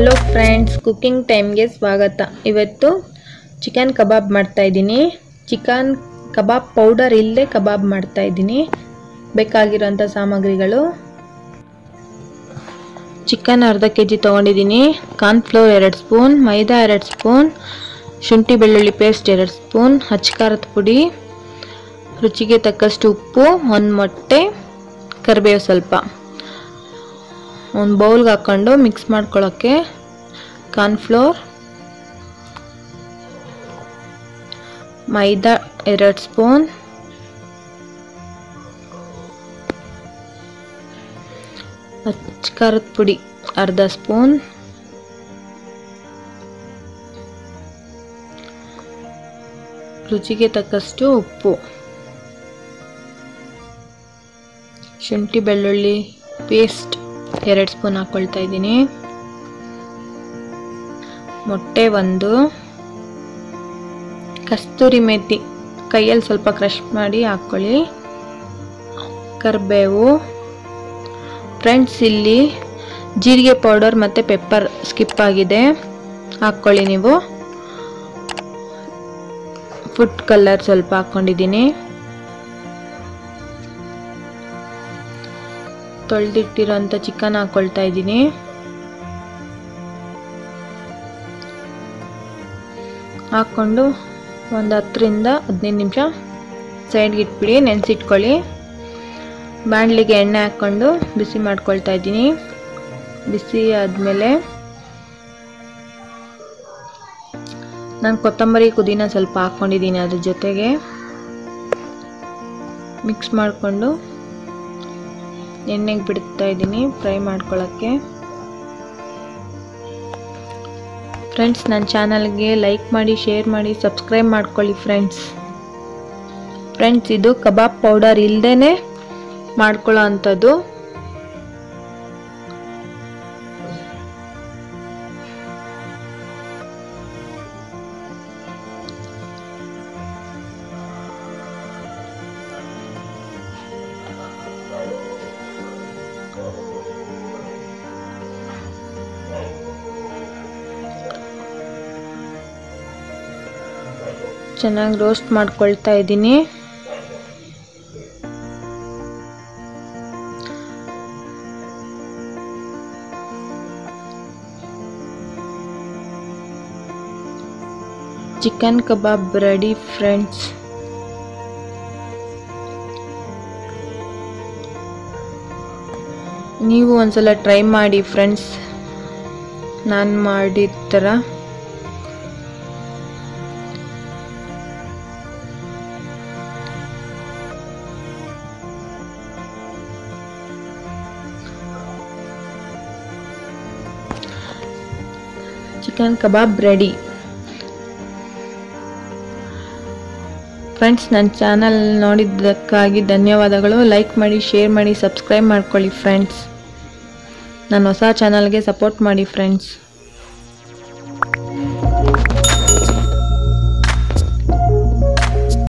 hello friends cooking ಟೈಮ್ಗೆ ಸ್ವಾಗತ ಇವತ್ತು ಚಿಕನ್ ಕಬಾಬ್ ಮಾಡ್ತಾ ಇದ್ದೀನಿ ಚಿಕನ್ ಕಬಾಬ್ ಪೌಡರ್ ಇಲ್ಲದೆ ಕಬಾಬ್ ಮಾಡ್ತಾ ಇದ್ದೀನಿ ಬೇಕಾಗಿರೋಂಥ ಸಾಮಗ್ರಿಗಳು ಚಿಕನ್ ಅರ್ಧ ಕೆ ಜಿ ತೊಗೊಂಡಿದ್ದೀನಿ ಕಾರ್ನ್ಫ್ಲೋರ್ ಎರಡು ಸ್ಪೂನ್ ಮೈದಾ ಎರಡು ಸ್ಪೂನ್ ಶುಂಠಿ ಬೆಳ್ಳುಳ್ಳಿ ಪೇಸ್ಟ್ ಎರಡು ಸ್ಪೂನ್ ಹಚ್ಕಾರದ ಪುಡಿ ರುಚಿಗೆ ತಕ್ಕಷ್ಟು ಉಪ್ಪು ಒಂದು ಮೊಟ್ಟೆ ಕರಿಬೇವು ಸ್ವಲ್ಪ ಒಂದು ಬೌಲ್ಗೆ ಹಾಕ್ಕೊಂಡು ಮಿಕ್ಸ್ ಮಾಡ್ಕೊಳ್ಳೋಕ್ಕೆ ಕಾರ್ನ್ಫ್ಲೋರ್ ಮೈದಾ ಎರಡು ಸ್ಪೂನ್ ಖಾರದ ಪುಡಿ ಅರ್ಧ ಸ್ಪೂನ್ ರುಚಿಗೆ ತಕ್ಕಷ್ಟು ಉಪ್ಪು ಶುಂಠಿ ಬೆಳ್ಳುಳ್ಳಿ ಪೇಸ್ಟ್ ಎರಡು ಸ್ಪೂನ್ ಹಾಕ್ಕೊಳ್ತಾ ಇದ್ದೀನಿ ಮೊಟ್ಟೆ ಒಂದು ಕಸ್ತೂರಿ ಮೆಥಿ ಕೈಯಲ್ಲಿ ಸ್ವಲ್ಪ ಕ್ರಷ್ ಮಾಡಿ ಹಾಕ್ಕೊಳ್ಳಿ ಕರಿಬೇವು ಫ್ರೆಂಡ್ಸ್ ಇಲ್ಲಿ ಜೀರಿಗೆ ಪೌಡರ್ ಮತ್ತು ಪೆಪ್ಪರ್ ಸ್ಕಿಪ್ ಆಗಿದೆ ಹಾಕ್ಕೊಳ್ಳಿ ನೀವು ಫುಡ್ ಕಲರ್ ಸ್ವಲ್ಪ ಹಾಕ್ಕೊಂಡಿದ್ದೀನಿ ತೊಳೆದಿಟ್ಟಿರೋಂಥ ಚಿಕನ್ ಹಾಕ್ಕೊಳ್ತಾ ಇದ್ದೀನಿ ಹಾಕ್ಕೊಂಡು ಒಂದು ಹತ್ತರಿಂದ ಹದಿನೈದು ನಿಮಿಷ ಸೈಡ್ಗೆ ಇಟ್ಬಿಡಿ ನೆನೆಸಿಟ್ಕೊಳ್ಳಿ ಬಾಣಲಿಗೆ ಎಣ್ಣೆ ಹಾಕ್ಕೊಂಡು ಬಿಸಿ ಮಾಡ್ಕೊಳ್ತಾ ಇದ್ದೀನಿ ಬಿಸಿ ಆದಮೇಲೆ ನಾನು ಕೊತ್ತಂಬರಿ ಪುದೀನ ಸ್ವಲ್ಪ ಹಾಕ್ಕೊಂಡಿದ್ದೀನಿ ಅದ್ರ ಜೊತೆಗೆ ಮಿಕ್ಸ್ ಮಾಡಿಕೊಂಡು ಎಣ್ಣೆಗೆ ಬಿಡ್ತಾ ಇದ್ದೀನಿ ಫ್ರೈ ಮಾಡ್ಕೊಳ್ಳೋಕ್ಕೆ ಫ್ರೆಂಡ್ಸ್ ನನ್ನ ಚಾನಲ್ಗೆ ಲೈಕ್ ಮಾಡಿ ಶೇರ್ ಮಾಡಿ ಸಬ್ಸ್ಕ್ರೈಬ್ ಮಾಡ್ಕೊಳ್ಳಿ ಫ್ರೆಂಡ್ಸ್ ಫ್ರೆಂಡ್ಸ್ ಇದು ಕಬಾಬ್ ಪೌಡರ್ ಇಲ್ಲದೇ ಮಾಡ್ಕೊಳ್ಳೋ ಅಂಥದ್ದು ಚೆನ್ನಾಗಿ ರೋಸ್ಟ್ ಮಾಡ್ಕೊಳ್ತಾ ಇದ್ದೀನಿ ಚಿಕನ್ ಕಬಾಬ್ ರೆಡಿ ಫ್ರೆಂಡ್ಸ್ ನೀವು ಒಂದ್ಸಲ ಟ್ರೈ ಮಾಡಿ ಫ್ರೆಂಡ್ಸ್ ನಾನು ಮಾಡಿದ ಥರ ಚಿಕನ್ ಕಬಾಬ್ ರೆಡಿ ಫ್ರೆಂಡ್ಸ್ ನನ್ನ ಚಾನಲ್ ನೋಡಿದ್ದಕ್ಕಾಗಿ ಧನ್ಯವಾದಗಳು ಲೈಕ್ ಮಾಡಿ ಶೇರ್ ಮಾಡಿ ಸಬ್ಸ್ಕ್ರೈಬ್ ಮಾಡ್ಕೊಳ್ಳಿ ಫ್ರೆಂಡ್ಸ್ ನನ್ನ ಹೊಸ ಚಾನಲ್ಗೆ ಸಪೋರ್ಟ್ ಮಾಡಿ ಫ್ರೆಂಡ್ಸ್